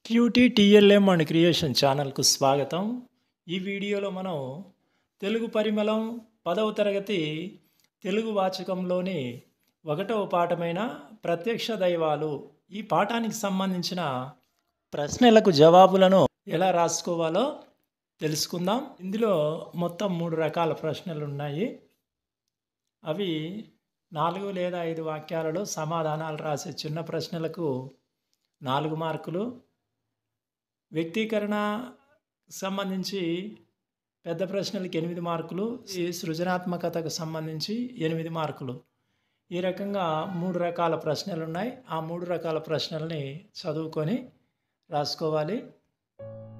tutti TLM and creation ఛానల్కు స్వాగతం ఈ వీడియోలో మనం తెలుగు పరిమళం పదవ తరగతి తెలుగు వాచకంలోని ఒకటవ పాఠమైన ప్రత్యక్ష దైవాలు ఈ పాఠానికి సంబంధించిన ప్రశ్నలకు జవాబులను ఎలా రాసుకోవాలో తెలుసుకుందాం ఇందులో మొత్తం మూడు రకాల ప్రశ్నలు ఉన్నాయి అవి నాలుగు లేదా ఐదు వాక్యాలలో సమాధానాలు రాసే చిన్న ప్రశ్నలకు నాలుగు మార్కులు వ్యక్తీకరణ సంబంధించి పెద్ద ప్రశ్నలకి ఎనిమిది మార్కులు ఈ సృజనాత్మకతకు సంబంధించి ఎనిమిది మార్కులు ఈ రకంగా మూడు రకాల ప్రశ్నలు ఉన్నాయి ఆ మూడు రకాల ప్రశ్నల్ని చదువుకొని రాసుకోవాలి